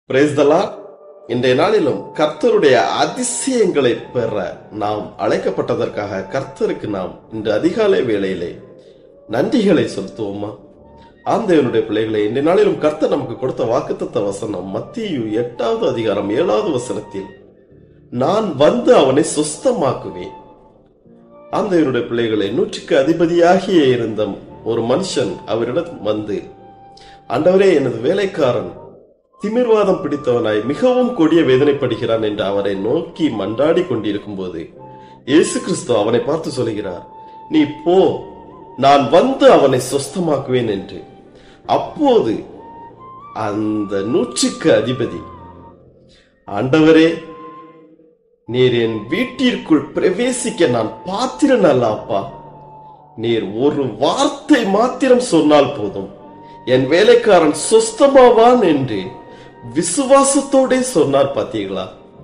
பிரேஸ்தலா இன்றைய நாளிலும் கர்த்தருடைய அதிசயங்களை பெற நாம் அழைக்கப்பட்டதற்காக கர்த்தருக்கு நாம் இன்று அதிகாலை வேளையிலே நன்றிகளை செலுத்துவோமா ஆந்தையனுடைய பிள்ளைகளை இன்றைய நாளிலும் கர்த்தர் நமக்கு கொடுத்த வாக்குத்தத்த வசனம் மத்தியு எட்டாவது அதிகாரம் ஏழாவது வசனத்தில் நான் வந்து அவனை சுஸ்தமாக்குவேன் ஆந்தையனுடைய பிள்ளைகளை நூற்றுக்கு அதிபதியாகிய இருந்த ஒரு மனுஷன் அவரிடம் வந்து ஆண்டவரே எனது வேலைக்காரன் திமிர்வாதம் பிடித்தவனாய் மிகவும் கொடிய வேதனைப்படுகிறான் என்று அவரை நோக்கி மண்டாடி கொண்டிருக்கும் போது இயேசு கிறிஸ்து அவனை பார்த்து சொல்கிறார் நீ போ நான் வந்து அவனை சொஸ்தமாக்குவேன் என்று அப்போது அந்த நூற்றுக்கு அதிபதி ஆண்டவரே நீர் என் வீட்டிற்குள் பிரவேசிக்க நான் பாத்திரன் அல்ல அப்பா நீர் ஒரு வார்த்தை மாத்திரம் சொன்னால் போதும் என் வேலைக்காரன் சொஸ்தமாவான் என்று விசுவாசத்தோட சொன்னார் பாத்தீங்களா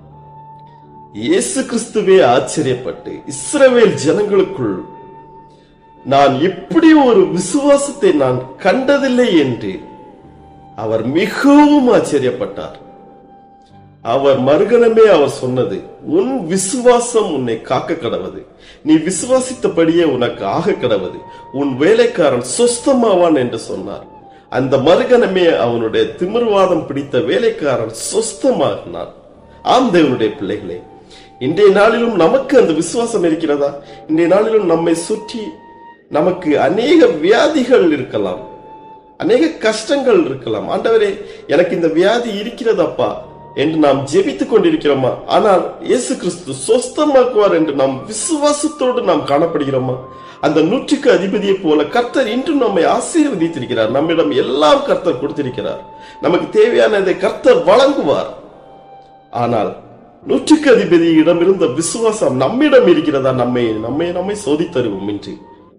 இயேசு கிறிஸ்துவே ஆச்சரியப்பட்டு இஸ்ரவேல் ஜனங்களுக்குள் நான் இப்படி ஒரு விசுவாசத்தை நான் கண்டதில்லை என்று அவர் மிகவும் ஆச்சரியப்பட்டார் அவர் மறுகணமே அவர் சொன்னது உன் விசுவாசம் உன்னை காக்க கடவது நீ விசுவாசித்தபடியே உனக்கு ஆக கடவது உன் வேலைக்காரன் சொஸ்தமாவான் என்று சொன்னார் அந்த மறுகணமே அவனுடைய திமிர்வாதம் பிடித்த வேலைக்காரன் சொஸ்தமாகினான் ஆம் தேவனுடைய பிள்ளைகளே இன்றைய நாளிலும் நமக்கு அந்த விசுவாசம் இருக்கிறதா இன்றைய நாளிலும் நம்மை சுற்றி நமக்கு அநேக வியாதிகள் இருக்கலாம் அநேக கஷ்டங்கள் இருக்கலாம் ஆண்டவரே எனக்கு இந்த வியாதி இருக்கிறதப்பா என்று நாம் ஜெபித்துக் கொண்டிருக்கிறோமா ஆனால் இயேசு கிறிஸ்து சொஸ்தமாக்குவார் என்று நாம் விசுவாசத்தோடு நாம் காணப்படுகிறோமா அந்த நூற்றுக்கு அதிபதியை போல கர்த்தர் இன்றும் நம்மை ஆசீர்வதித்திருக்கிறார் நம்மிடம் எல்லாம் கர்த்தர் கொடுத்திருக்கிறார் நமக்கு தேவையானதை கர்த்தர் வழங்குவார் ஆனால் நூற்றுக்கு அதிபதியிடம் இருந்த விசுவாசம் நம்மிடம் இருக்கிறதா நம்மை நம்மை நம்மை சோதித்தருவோம் இன்று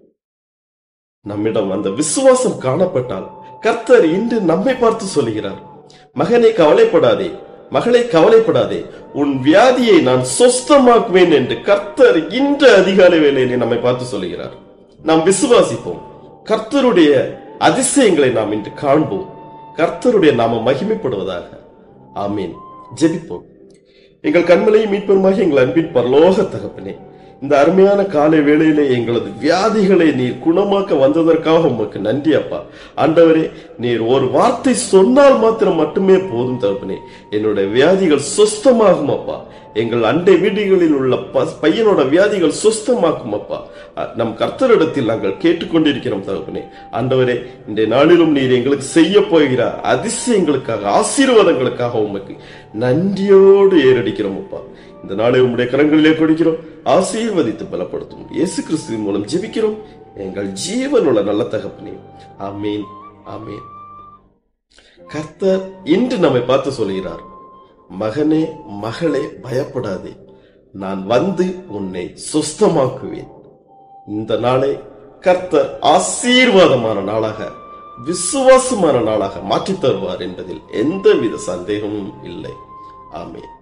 நம்மிடம் அந்த விசுவாசம் காணப்பட்டால் கர்த்தர் இன்று நம்மை பார்த்து சொல்லுகிறார் மகனை கவலைப்படாதே மகளை கவலைப்படாதே உன் வியாதியை நான் சொஸ்தமாக்குவேன் என்று கர்த்தர் இன்று அதிகாலை வேளையிலே நம்மை பார்த்து சொல்லுகிறார் நாம் விசுவாசிப்போம் கர்த்தருடைய அதிசயங்களை நாம் இன்று காண்போம் கர்த்தருடைய நாம மகிமைப்படுவதாக ஆமீன் ஜெபிப்போம் எங்கள் கண்மலையை மீட்பருமாக எங்கள் அன்பின் பரலோக தகப்பனே இந்த அருமையான காலை வேளையிலே எங்களது வியாதிகளை நீர் குணமாக்க வந்ததற்காக உமக்கு நன்றி அப்பா ஆண்டவரே நீர் ஒரு வார்த்தை சொன்னால் மாத்திரம் மட்டுமே போதும் தகப்பனே என்னுடைய வியாதிகள் சொஸ்தமாகும் அப்பா எங்கள் அண்டை வீடுகளில் உள்ள ப- பையனோட வியாதிகள் சொஸ்தமாக்கும் அப்பா அ- நம் கர்த்தரிடத்தில் நாங்கள் கேட்டுக்கொண்டிருக்கிறோம் தகப்பனே ஆண்டவரே இந்த நாளிலும் நீர் எங்களுக்கு செய்ய போகிற அதிசயங்களுக்காக ஆசீர்வாதங்களுக்காக உமக்கு நன்றியோடு ஏறடிக்கிறோம் அப்பா இந்த நாளை உம்முடைய கரங்களிலே கொடுக்கிறோம் ஆசீர்வதித்து பலப்படுத்தும் இயேசு கிறிஸ்துவின் மூலம் ஜெபிக்கிறோம் எங்கள் ஜீவனுள்ள நல்ல தகப்பனே ஆமீன் ஆமீன் கர்த்தர் இன்று நம்மை பார்த்து சொல்கிறார் மகனே மகளே பயப்படாதே நான் வந்து உன்னை சுஸ்தமாக்குவேன் இந்த நாளை கர்த்தர் ஆசீர்வாதமான நாளாக விசுவாசமான நாளாக மாற்றித் தருவார் என்பதில் எந்தவித சந்தேகமும் இல்லை ஆமென்